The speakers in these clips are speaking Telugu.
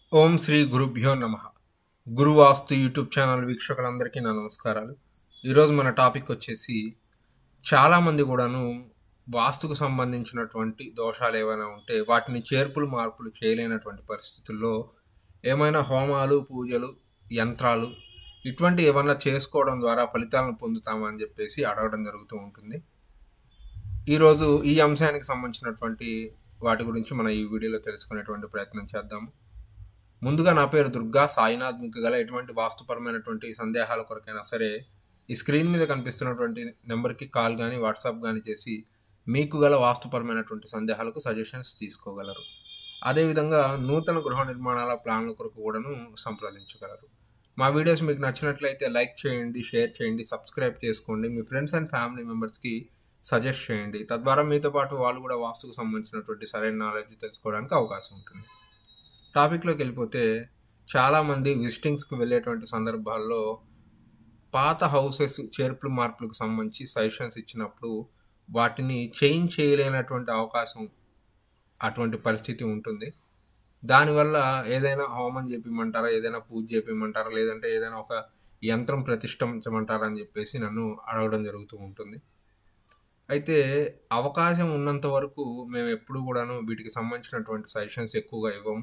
ఓం శ్రీ గురుభ్యో నమ గురువాస్తు యూట్యూబ్ ఛానల్ వీక్షకులందరికీ నా నమస్కారాలు ఈరోజు మన టాపిక్ వచ్చేసి చాలామంది కూడాను వాస్తుకు సంబంధించినటువంటి దోషాలు ఏమైనా ఉంటే వాటిని చేర్పులు మార్పులు చేయలేనటువంటి పరిస్థితుల్లో ఏమైనా హోమాలు పూజలు యంత్రాలు ఇటువంటి ఏమన్నా చేసుకోవడం ద్వారా ఫలితాలను పొందుతామని చెప్పేసి అడగడం జరుగుతూ ఉంటుంది ఈరోజు ఈ అంశానికి సంబంధించినటువంటి వాటి గురించి మనం ఈ వీడియోలో తెలుసుకునేటువంటి ప్రయత్నం చేద్దాము ముందుగా నా పేరు దుర్గా సాయినాథ్ మీకు గల ఎటువంటి వాస్తుపరమైనటువంటి సందేహాల కొరకైనా సరే ఈ స్క్రీన్ మీద కనిపిస్తున్నటువంటి నెంబర్కి కాల్ కానీ వాట్సాప్ కానీ చేసి మీకు గల వాస్తుపరమైనటువంటి సందేహాలకు సజెషన్స్ తీసుకోగలరు అదేవిధంగా నూతన గృహ నిర్మాణాల ప్లాన్ల కొరకు కూడాను సంప్రదించగలరు మా వీడియోస్ మీకు నచ్చినట్లయితే లైక్ చేయండి షేర్ చేయండి సబ్స్క్రైబ్ చేసుకోండి మీ ఫ్రెండ్స్ అండ్ ఫ్యామిలీ మెంబర్స్కి సజెస్ట్ చేయండి తద్వారా మీతో పాటు వాళ్ళు కూడా వాస్తుకు సంబంధించినటువంటి సరైన నాలెడ్జ్ తెలుసుకోవడానికి అవకాశం ఉంటుంది టాపిక్లోకి వెళ్ళిపోతే చాలామంది విజిటింగ్స్కి వెళ్ళేటువంటి సందర్భాల్లో పాత హౌసెస్ చేర్పులు మార్పులకు సంబంధించి సజెషన్స్ ఇచ్చినప్పుడు వాటిని చేంజ్ చేయలేనటువంటి అవకాశం అటువంటి పరిస్థితి ఉంటుంది దానివల్ల ఏదైనా హోమం చేపిమంటారా ఏదైనా పూజ చేపిమంటారా లేదంటే ఏదైనా ఒక యంత్రం ప్రతిష్ఠించమంటారా అని చెప్పేసి నన్ను అడగడం జరుగుతూ ఉంటుంది అయితే అవకాశం ఉన్నంత వరకు మేము ఎప్పుడు కూడాను వీటికి సంబంధించినటువంటి సజెషన్స్ ఎక్కువగా ఇవ్వము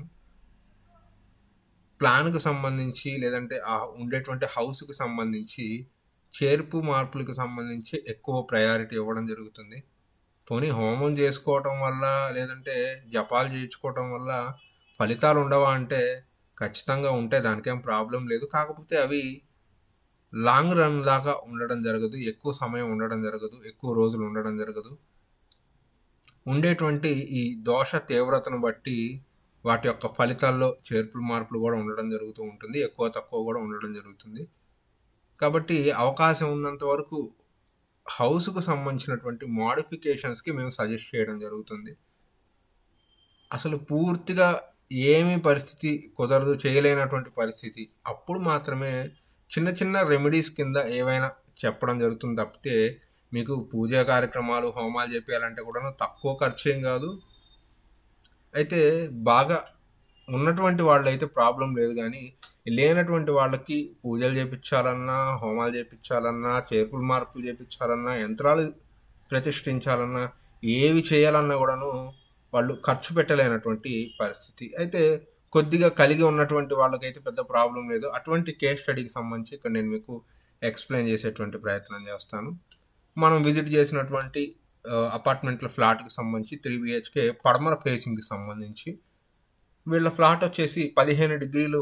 ప్లాన్కు సంబంధించి లేదంటే ఆ ఉండేటువంటి హౌస్కి సంబంధించి చేర్పు మార్పులకు సంబంధించి ఎక్కువ ప్రయారిటీ ఇవ్వడం జరుగుతుంది పోనీ హోమం చేసుకోవటం వల్ల లేదంటే జపాలు చేయించుకోవటం వల్ల ఫలితాలు ఉండవా అంటే ఖచ్చితంగా ఉంటే దానికేం ప్రాబ్లం లేదు కాకపోతే అవి లాంగ్ రన్ దాకా ఉండడం జరగదు ఎక్కువ సమయం ఉండడం జరగదు ఎక్కువ రోజులు ఉండడం జరగదు ఉండేటువంటి ఈ దోష తీవ్రతను బట్టి వాటి యొక్క ఫలితాల్లో చేర్పులు మార్పులు కూడా ఉండడం జరుగుతూ ఉంటుంది ఎక్కువ తక్కువ కూడా ఉండడం జరుగుతుంది కాబట్టి అవకాశం ఉన్నంత వరకు హౌస్కు సంబంధించినటువంటి మోడిఫికేషన్స్కి మేము సజెస్ట్ చేయడం జరుగుతుంది అసలు పూర్తిగా ఏమి పరిస్థితి కుదరదు చేయలేనటువంటి పరిస్థితి అప్పుడు మాత్రమే చిన్న చిన్న రెమెడీస్ కింద ఏవైనా చెప్పడం జరుగుతుంది తప్పితే మీకు పూజా కార్యక్రమాలు హోమాలు చేపించాలంటే కూడా తక్కువ ఖర్చు ఏం కాదు అయితే బాగా ఉన్నటువంటి వాళ్ళు అయితే ప్రాబ్లం లేదు కానీ లేనటువంటి వాళ్ళకి పూజలు చేపించాలన్నా హోమాలు చేపించాలన్నా చేర్పులు మార్పులు చేపించాలన్నా యంత్రాలు ప్రతిష్ఠించాలన్నా ఏవి చేయాలన్నా కూడాను వాళ్ళు ఖర్చు పెట్టలేనటువంటి పరిస్థితి అయితే కొద్దిగా కలిగి ఉన్నటువంటి వాళ్ళకైతే పెద్ద ప్రాబ్లం లేదు అటువంటి కేస్ స్టడీకి సంబంధించి ఇక్కడ నేను మీకు ఎక్స్ప్లెయిన్ చేసేటువంటి ప్రయత్నం చేస్తాను మనం విజిట్ చేసినటువంటి అపార్ట్మెంట్ల ఫ్లాట్కి సంబంధించి త్రీ బిహెచ్కే పడమర ఫేసింగ్కి సంబంధించి వీళ్ళ ఫ్లాట్ వచ్చేసి పదిహేను డిగ్రీలు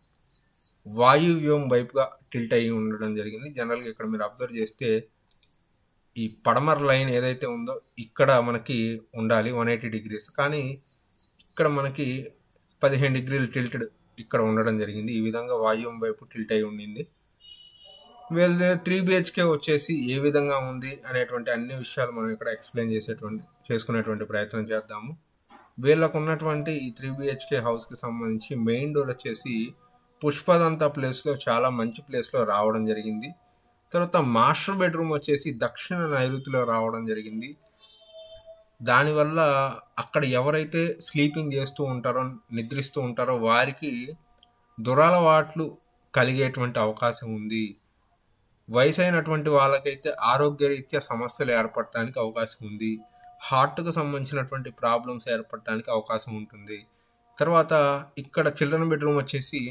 వాయువ్యం వైపుగా టిల్ట్ అయ్యి ఉండడం జరిగింది జనరల్గా ఇక్కడ మీరు అబ్జర్వ్ చేస్తే ఈ పడమర లైన్ ఏదైతే ఉందో ఇక్కడ మనకి ఉండాలి వన్ ఎయిటీ డిగ్రీస్ కానీ ఇక్కడ మనకి పదిహేను డిగ్రీలు టిల్టెడ్ ఇక్కడ ఉండడం జరిగింది ఈ విధంగా వాయువ్యం వైపు టిల్ట్ అయి ఉండింది వీళ్ళ త్రీ బిహెచ్కే వచ్చేసి ఏ విధంగా ఉంది అనేటువంటి అన్ని విషయాలు మనం ఇక్కడ ఎక్స్ప్లెయిన్ చేసేటువంటి చేసుకునేటువంటి ప్రయత్నం చేద్దాము వీళ్ళకు ఉన్నటువంటి ఈ త్రీ బిహెచ్కే హౌస్కి సంబంధించి మెయిన్ డోర్ వచ్చేసి పుష్పదంత ప్లేస్లో చాలా మంచి ప్లేస్లో రావడం జరిగింది తర్వాత మాస్టర్ బెడ్రూమ్ వచ్చేసి దక్షిణ నైరుతిలో రావడం జరిగింది దానివల్ల అక్కడ ఎవరైతే స్లీపింగ్ చేస్తూ ఉంటారో నిద్రిస్తూ ఉంటారో వారికి దురలవాట్లు కలిగేటువంటి అవకాశం ఉంది వయసు అయినటువంటి వాళ్ళకైతే ఆరోగ్యరీత్యా సమస్యలు ఏర్పడటానికి అవకాశం ఉంది హార్ట్కు సంబంధించినటువంటి ప్రాబ్లమ్స్ ఏర్పడటానికి అవకాశం ఉంటుంది తర్వాత ఇక్కడ చిల్డ్రన్ బెడ్రూమ్ వచ్చేసి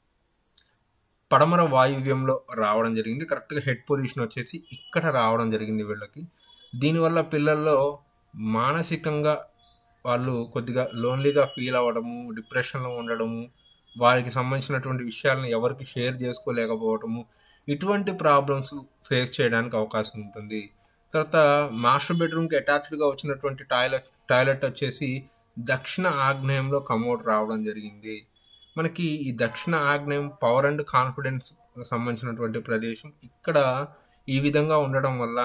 పడమర వాయువ్యంలో రావడం జరిగింది కరెక్ట్గా హెడ్ పొజిషన్ వచ్చేసి ఇక్కడ రావడం జరిగింది వీళ్ళకి దీనివల్ల పిల్లల్లో మానసికంగా వాళ్ళు కొద్దిగా లోన్లీగా ఫీల్ అవ్వడము డిప్రెషన్లో ఉండడము వారికి సంబంధించినటువంటి విషయాలను ఎవరికి షేర్ చేసుకోలేకపోవడము ఇటువంటి ప్రాబ్లమ్స్ ఫేస్ చేయడానికి అవకాశం ఉంటుంది తర్వాత మాస్టర్ బెడ్రూమ్కి అటాచ్డ్గా వచ్చినటువంటి టాయిలెట్ టాయిలెట్ వచ్చేసి దక్షిణ ఆగ్నేయంలో కమోడ్ రావడం జరిగింది మనకి ఈ దక్షిణ ఆగ్నేయం పవర్ అండ్ కాన్ఫిడెన్స్ సంబంధించినటువంటి ప్రదేశం ఇక్కడ ఈ విధంగా ఉండడం వల్ల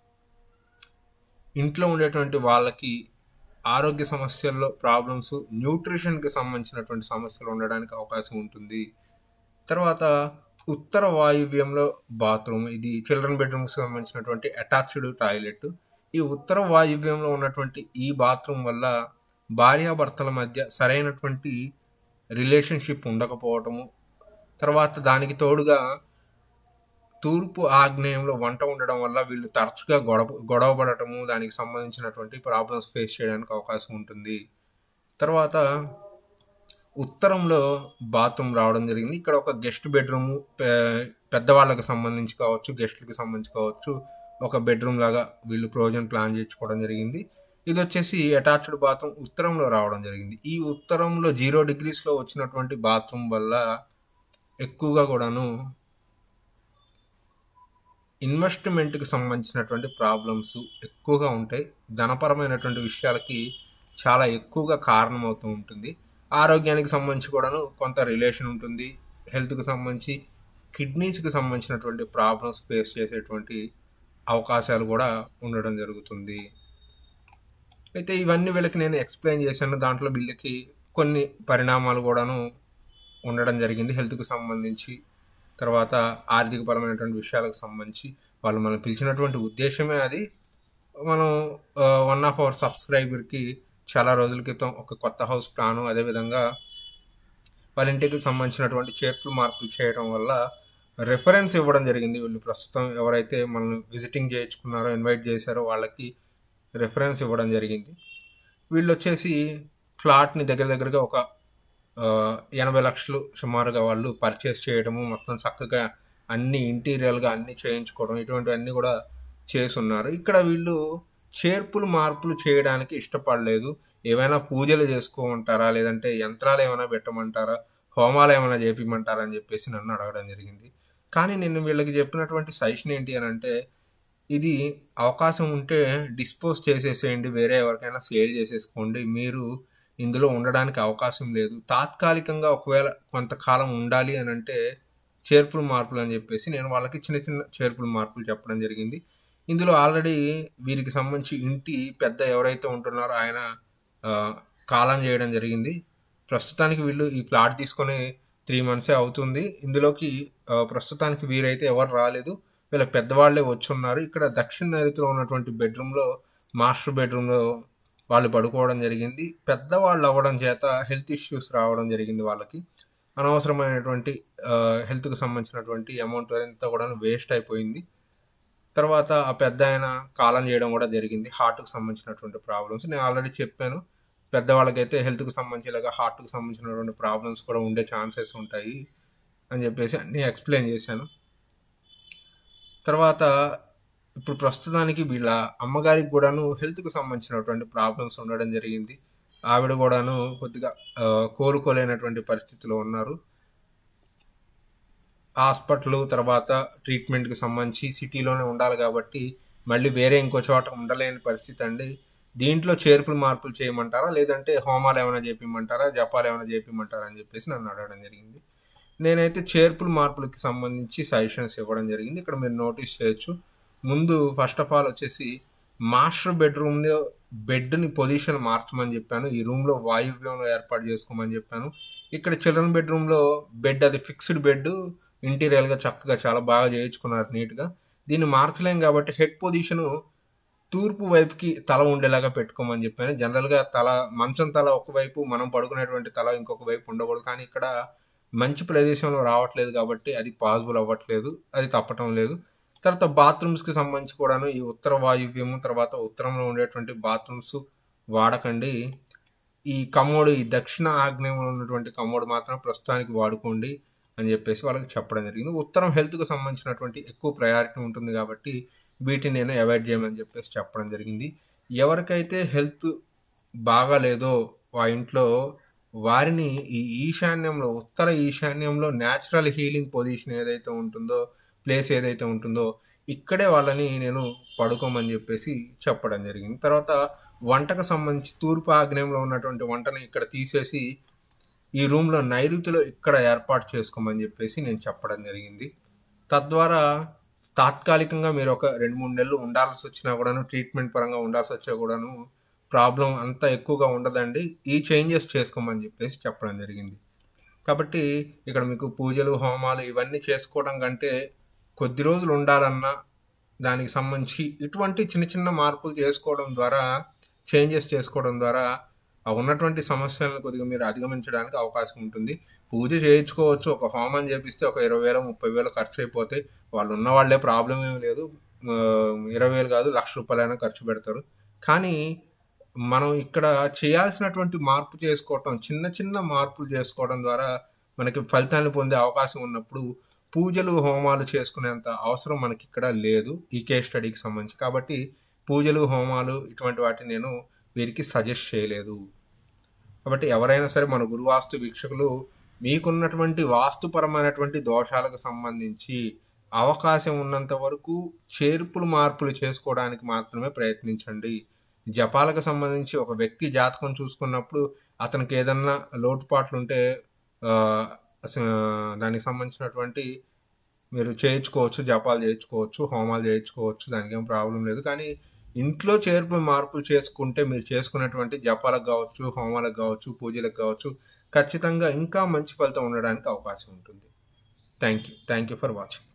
ఇంట్లో ఉండేటువంటి వాళ్ళకి ఆరోగ్య సమస్యల్లో ప్రాబ్లమ్స్ న్యూట్రిషన్కి సంబంధించినటువంటి సమస్యలు ఉండడానికి అవకాశం ఉంటుంది తర్వాత ఉత్తర వాయువ్యంలో బాత్రూమ్ ఇది చిల్డ్రన్ బెడ్రూమ్కి సంబంధించినటువంటి అటాచ్డ్ టాయిలెట్ ఈ ఉత్తర వాయువ్యంలో ఉన్నటువంటి ఈ బాత్రూమ్ వల్ల భార్యాభర్తల మధ్య సరైనటువంటి రిలేషన్షిప్ ఉండకపోవటము తర్వాత దానికి తోడుగా తూర్పు ఆగ్నేయంలో వంట ఉండడం వల్ల వీళ్ళు తరచుగా గొడవ గొడవ పడటము దానికి సంబంధించినటువంటి ప్రాబ్లమ్స్ ఫేస్ చేయడానికి అవకాశం ఉంటుంది తర్వాత ఉత్తరంలో బాత్రూమ్ రావడం జరిగింది ఇక్కడ ఒక గెస్ట్ బెడ్రూమ్ పెద్దవాళ్ళకి సంబంధించి కావచ్చు గెస్ట్లకి సంబంధించి కావచ్చు ఒక బెడ్రూమ్ లాగా వీళ్ళు ప్రొవిజన్ ప్లాన్ చేయించుకోవడం జరిగింది ఇది వచ్చేసి అటాచ్డ్ బాత్రూమ్ ఉత్తరంలో రావడం జరిగింది ఈ ఉత్తరంలో జీరో డిగ్రీస్లో వచ్చినటువంటి బాత్రూమ్ వల్ల ఎక్కువగా కూడాను ఇన్వెస్ట్మెంట్కి సంబంధించినటువంటి ప్రాబ్లమ్స్ ఎక్కువగా ఉంటాయి ధనపరమైనటువంటి విషయాలకి చాలా ఎక్కువగా కారణమవుతూ ఉంటుంది ఆరోగ్యానికి సంబంధించి కూడాను కొంత రిలేషన్ ఉంటుంది హెల్త్కి సంబంధించి కిడ్నీస్కి సంబంధించినటువంటి ప్రాబ్లమ్స్ ఫేస్ చేసేటువంటి అవకాశాలు కూడా ఉండడం జరుగుతుంది అయితే ఇవన్నీ వీళ్ళకి నేను ఎక్స్ప్లెయిన్ చేశాను దాంట్లో వీళ్ళకి కొన్ని పరిణామాలు కూడాను ఉండడం జరిగింది హెల్త్కి సంబంధించి తర్వాత ఆర్థికపరమైనటువంటి విషయాలకు సంబంధించి వాళ్ళు మనం పిలిచినటువంటి ఉద్దేశమే అది మనం వన్ ఆఫ్ అవర్ సబ్స్క్రైబర్కి చాలా రోజుల క్రితం ఒక కొత్త హౌస్ ప్లాను అదేవిధంగా వాళ్ళ ఇంటికి సంబంధించినటువంటి చేర్పులు మార్పులు చేయడం వల్ల రెఫరెన్స్ ఇవ్వడం జరిగింది వీళ్ళు ప్రస్తుతం ఎవరైతే మనల్ని విజిటింగ్ చేయించుకున్నారో ఇన్వైట్ చేశారో వాళ్ళకి రెఫరెన్స్ ఇవ్వడం జరిగింది వీళ్ళు వచ్చేసి ఫ్లాట్ని దగ్గర దగ్గరగా ఒక ఎనభై లక్షలు సుమారుగా వాళ్ళు పర్చేస్ చేయడము మొత్తం చక్కగా అన్ని ఇంటీరియర్గా అన్ని చేయించుకోవడం ఇటువంటివన్నీ కూడా చేస్తున్నారు ఇక్కడ వీళ్ళు చేర్పులు మార్పులు చేయడానికి ఇష్టపడలేదు ఏమైనా పూజలు చేసుకోమంటారా లేదంటే యంత్రాలు ఏమైనా పెట్టమంటారా హోమాలు ఏమైనా చేపిమంటారా అని చెప్పేసి నన్ను అడగడం జరిగింది కానీ నేను వీళ్ళకి చెప్పినటువంటి సజెషన్ ఏంటి అని అంటే ఇది అవకాశం ఉంటే డిస్పోజ్ చేసేసేయండి వేరే ఎవరికైనా సేల్ చేసేసుకోండి మీరు ఇందులో ఉండడానికి అవకాశం లేదు తాత్కాలికంగా ఒకవేళ కొంతకాలం ఉండాలి అని అంటే చేర్పులు మార్పులు అని చెప్పేసి నేను వాళ్ళకి చిన్న చిన్న చేర్పులు మార్పులు చెప్పడం జరిగింది ఇందులో ఆల్రెడీ వీరికి సంబంధించి ఇంటి పెద్ద ఎవరైతే ఉంటున్నారో ఆయన కాలం చేయడం జరిగింది ప్రస్తుతానికి వీళ్ళు ఈ ప్లాట్ తీసుకొని త్రీ మంత్సే అవుతుంది ఇందులోకి ప్రస్తుతానికి వీరైతే ఎవరు రాలేదు వీళ్ళ పెద్దవాళ్ళే వచ్చి ఉన్నారు ఇక్కడ దక్షిణ నైరుతిలో ఉన్నటువంటి బెడ్రూమ్లో మాస్టర్ బెడ్రూమ్లో వాళ్ళు పడుకోవడం జరిగింది పెద్దవాళ్ళు అవ్వడం చేత హెల్త్ ఇష్యూస్ రావడం జరిగింది వాళ్ళకి అనవసరమైనటువంటి హెల్త్కి సంబంధించినటువంటి అమౌంట్ అంతా కూడా వేస్ట్ అయిపోయింది తర్వాత ఆ పెద్ద ఆయన కాలం చేయడం కూడా జరిగింది హార్ట్కి సంబంధించినటువంటి ప్రాబ్లమ్స్ నేను ఆల్రెడీ చెప్పాను పెద్దవాళ్ళకైతే హెల్త్కి సంబంధించి ఇలాగా హార్ట్కి సంబంధించినటువంటి ప్రాబ్లమ్స్ కూడా ఉండే ఛాన్సెస్ ఉంటాయి అని చెప్పేసి అన్నీ ఎక్స్ప్లెయిన్ చేశాను తర్వాత ఇప్పుడు ప్రస్తుతానికి వీళ్ళ అమ్మగారికి కూడాను హెల్త్కి సంబంధించినటువంటి ప్రాబ్లమ్స్ ఉండడం జరిగింది ఆవిడ కూడాను కొద్దిగా కోలుకోలేనటువంటి పరిస్థితిలో ఉన్నారు హాస్పిటల్ తర్వాత ట్రీట్మెంట్కి సంబంధించి సిటీలోనే ఉండాలి కాబట్టి మళ్ళీ వేరే ఇంకో చోట ఉండలేని పరిస్థితి అండి దీంట్లో చేర్పులు మార్పులు చేయమంటారా లేదంటే హోమాలు ఏమైనా చేపిమంటారా జపాలు ఏమైనా చేపిమంటారా అని చెప్పేసి నన్ను అడగడం జరిగింది నేనైతే చేర్పులు మార్పులకి సంబంధించి సజెషన్స్ ఇవ్వడం జరిగింది ఇక్కడ మీరు నోటీస్ చేయొచ్చు ముందు ఫస్ట్ ఆఫ్ ఆల్ వచ్చేసి మాస్టర్ బెడ్రూమ్లో బెడ్ని పొజిషన్ మార్చమని చెప్పాను ఈ రూమ్లో వాయువ్యంలో ఏర్పాటు చేసుకోమని చెప్పాను ఇక్కడ చిల్డ్రన్ బెడ్రూమ్లో బెడ్ అది ఫిక్స్డ్ బెడ్ ఇంటీరియర్గా చక్కగా చాలా బాగా చేయించుకున్నారు నీట్గా దీన్ని మార్చలేం కాబట్టి హెడ్ పొజిషను తూర్పు వైపుకి తల ఉండేలాగా పెట్టుకోమని చెప్పాను జనరల్గా తల మంచం తల ఒకవైపు మనం పడుకునేటువంటి తల ఇంకొక వైపు ఉండకూడదు కానీ ఇక్కడ మంచి ప్రదేశంలో రావట్లేదు కాబట్టి అది పాసిబుల్ అవ్వట్లేదు అది తప్పటం లేదు తర్వాత బాత్రూమ్స్కి సంబంధించి కూడాను ఈ ఉత్తర వాయువ్యము తర్వాత ఉత్తరంలో ఉండేటువంటి బాత్రూమ్స్ వాడకండి ఈ కమోడ్ ఈ దక్షిణ ఆగ్నేయంలో ఉన్నటువంటి కమోడ్ మాత్రం ప్రస్తుతానికి వాడుకోండి అని చెప్పేసి వాళ్ళకి చెప్పడం జరిగింది ఉత్తరం హెల్త్కి సంబంధించినటువంటి ఎక్కువ ప్రయారిటీ ఉంటుంది కాబట్టి వీటిని నేను అవాయిడ్ చేయమని చెప్పేసి చెప్పడం జరిగింది ఎవరికైతే హెల్త్ బాగాలేదో ఆ ఇంట్లో వారిని ఈ ఈశాన్యంలో ఉత్తర ఈశాన్యంలో న్యాచురల్ హీలింగ్ పొజిషన్ ఏదైతే ఉంటుందో ప్లేస్ ఏదైతే ఉంటుందో ఇక్కడే వాళ్ళని నేను పడుకోమని చెప్పేసి చెప్పడం జరిగింది తర్వాత వంటకు సంబంధించి తూర్పు ఆగ్నేయంలో ఉన్నటువంటి వంటని ఇక్కడ తీసేసి ఈ రూమ్లో నైరుతిలో ఇక్కడ ఏర్పాటు చేసుకోమని చెప్పేసి నేను చెప్పడం జరిగింది తద్వారా తాత్కాలికంగా మీరు ఒక రెండు మూడు నెలలు ఉండాల్సి వచ్చినా కూడాను ట్రీట్మెంట్ పరంగా ఉండాల్సి వచ్చా కూడాను ప్రాబ్లం అంత ఎక్కువగా ఉండదండి ఈ చేంజెస్ చేసుకోమని చెప్పేసి చెప్పడం జరిగింది కాబట్టి ఇక్కడ మీకు పూజలు హోమాలు ఇవన్నీ చేసుకోవడం కంటే కొద్ది రోజులు ఉండాలన్నా దానికి సంబంధించి ఇటువంటి చిన్న చిన్న మార్పులు చేసుకోవడం ద్వారా చేంజెస్ చేసుకోవడం ద్వారా ఆ ఉన్నటువంటి సమస్యలను కొద్దిగా మీరు అధిగమించడానికి అవకాశం ఉంటుంది పూజ చేయించుకోవచ్చు ఒక హోమం చేపిస్తే ఒక ఇరవై వేలు ముప్పై వేలు ఖర్చు అయిపోతే వాళ్ళు ఉన్న వాళ్ళే ప్రాబ్లం ఏమి లేదు ఆ, ఇరవై వేలు కాదు లక్ష రూపాయలైనా ఖర్చు పెడతారు కానీ మనం ఇక్కడ చేయాల్సినటువంటి మార్పు చేసుకోవటం చిన్న చిన్న మార్పులు చేసుకోవడం ద్వారా మనకి ఫలితాన్ని పొందే అవకాశం ఉన్నప్పుడు పూజలు హోమాలు చేసుకునేంత అవసరం మనకి ఇక్కడ లేదు ఈ కేస్ స్టడీకి సంబంధించి కాబట్టి పూజలు హోమాలు ఇటువంటి వాటిని నేను వీరికి సజెస్ట్ చేయలేదు కాబట్టి ఎవరైనా సరే మన గురువాస్తు వీక్షకులు మీకున్నటువంటి వాస్తుపరమైనటువంటి దోషాలకు సంబంధించి అవకాశం ఉన్నంత వరకు చేర్పులు మార్పులు చేసుకోవడానికి మాత్రమే ప్రయత్నించండి జపాలకు సంబంధించి ఒక వ్యక్తి జాతకం చూసుకున్నప్పుడు అతనికి ఏదన్నా లోటుపాట్లు ఉంటే ఆ, అస- దానికి సంబంధించినటువంటి మీరు చేయించుకోవచ్చు జపాలు చేయించుకోవచ్చు హోమాలు చేయించుకోవచ్చు దానికి ఏం ప్రాబ్లం లేదు కానీ ఇంట్లో చేర్పు మార్పులు చేసుకుంటే మీరు చేసుకున్నటువంటి జపాలకు కావచ్చు హోమాలకు కావచ్చు పూజలకు కావచ్చు ఖచ్చితంగా ఇంకా మంచి ఫలితం ఉండడానికి అవకాశం ఉంటుంది thank you thank you for watching